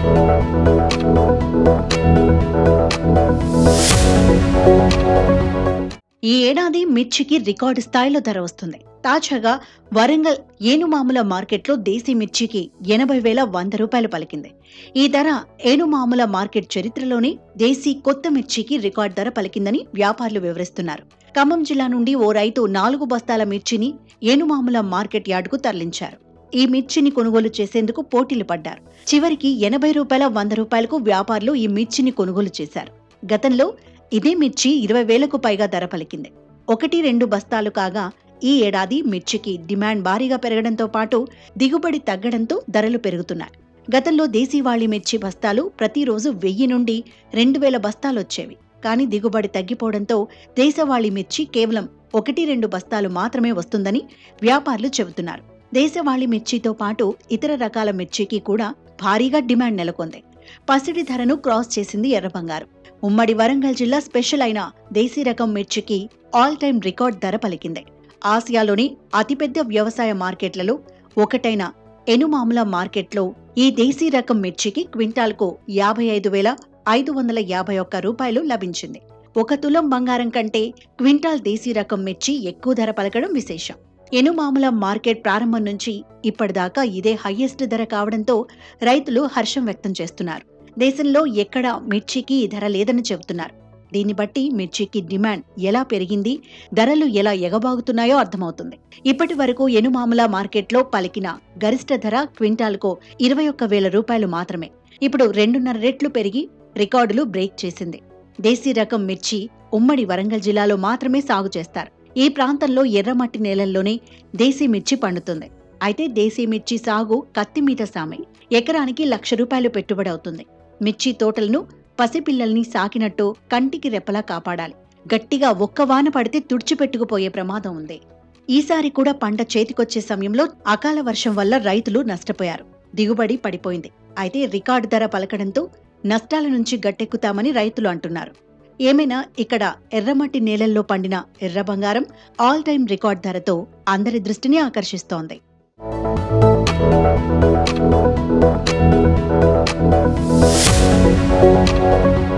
ఈ ఏడాది మిర్చికి రికార్డు స్థాయిలో ధర వస్తుంది తాజాగా వరంగల్ ఏనుమాముల మార్కెట్లో దేశీ మిర్చికి ఎనభై వేల వంద రూపాయలు పలికింది ఈ ధర ఏనుమాముల మార్కెట్ చరిత్రలోనే దేశీ కొత్త మిర్చికి రికార్డు ధర పలికిందని వ్యాపారులు వివరిస్తున్నారు ఖమ్మం జిల్లా నుండి ఓ రైతు నాలుగు బస్తాల మిర్చిని ఏనుమాముల మార్కెట్ యార్డుకు తరలించారు ఈ మిర్చిని కొనుగోలు చేసేందుకు పోటీలు పడ్డారు చివరికి ఎనభై రూపాయల వంద రూపాయలకు వ్యాపారులు ఈ మిర్చిని కొనుగోలు చేశారు గతంలో ఇదే మిర్చి ఇరవై వేలకు పైగా ధర పలికింది ఒకటి రెండు బస్తాలు కాగా ఈ ఏడాది మిర్చికి డిమాండ్ భారీగా పెరగడంతో పాటు దిగుబడి తగ్గడంతో ధరలు పెరుగుతున్నాయి గతంలో దేశీవాళీ మిర్చి బస్తాలు ప్రతిరోజు వెయ్యి నుండి రెండు వేల బస్తాలు వచ్చేవి కానీ దిగుబడి తగ్గిపోవడంతో దేశవాళీ మిర్చి కేవలం ఒకటి రెండు బస్తాలు మాత్రమే వస్తుందని వ్యాపారులు చెబుతున్నారు దేశవాళీ మిర్చితో పాటు ఇతర రకాల మిర్చికి కూడా భారీగా డిమాండ్ నెలకొంది పసిడి ధరను క్రాస్ చేసింది ఎర్ర బంగారం ఉమ్మడి వరంగల్ జిల్లా స్పెషల్ అయిన దేశీ రకం మిర్చికి ఆల్ టైమ్ రికార్డ్ ధర పలికింది ఆసియాలోని అతిపెద్ద వ్యవసాయ మార్కెట్లలో ఒకటైన ఎనుమాముల మార్కెట్లో ఈ దేశీ రకం మిర్చికి క్వింటాల్కు యాభై ఐదు వేల ఐదు వందల యాభై ఒక్క రూపాయలు లభించింది ఒక తులం బంగారం కంటే క్వింటాల్ దేశీ రకం మిర్చి ఎక్కువ ధర పలకడం విశేషం ఎనుమాముల మార్కెట్ ప్రారంభం నుంచి ఇప్పటిదాకా ఇదే హయ్యెస్ట్ ధర కావడంతో రైతులు హర్షం వ్యక్తం చేస్తున్నారు దేశంలో ఎక్కడా మిర్చికి ఈ ధర లేదని చెబుతున్నారు దీన్ని బట్టి మిర్చికి డిమాండ్ ఎలా పెరిగింది ధరలు ఎలా ఎగబాగుతున్నాయో అర్థమవుతుంది ఇప్పటి వరకు ఎనుమాముల మార్కెట్లో పలికిన గరిష్ట ధర క్వింటాల్కు ఇరవై ఒక్క వేల రూపాయలు మాత్రమే ఇప్పుడు రెండున్నర రెట్లు పెరిగి రికార్డులు బ్రేక్ చేసింది దేశీ రకం మిర్చి ఉమ్మడి వరంగల్ జిల్లాలో మాత్రమే సాగు చేస్తారు ఈ ప్రాంతంలో ఎర్రమట్టి నేలల్లోనే దేశీ మిర్చి పండుతుంది అయితే దేశీ మిర్చి సాగు కత్తి మీద సామే ఎకరానికి లక్ష రూపాయలు పెట్టుబడి అవుతుంది మిర్చి తోటలను పసిపిల్లల్ని సాకినట్టు కంటికి రెప్పలా కాపాడాలి గట్టిగా ఒక్క వాన పడితే తుడిచిపెట్టుకుపోయే ప్రమాదం ఉంది ఈసారి కూడా పంట చేతికొచ్చే సమయంలో అకాల వర్షం వల్ల రైతులు నష్టపోయారు దిగుబడి పడిపోయింది అయితే రికార్డు ధర పలకడంతో నష్టాల నుంచి గట్టెక్కుతామని రైతులు అంటున్నారు ఏమైనా ఇక్కడ ఎర్రమట్టి నేలల్లో పండిన ఎర్ర బంగారం ఆల్ టైమ్ రికార్డ్ ధరతో అందరి దృష్టిని ఆకర్షిస్తోంది Thank you.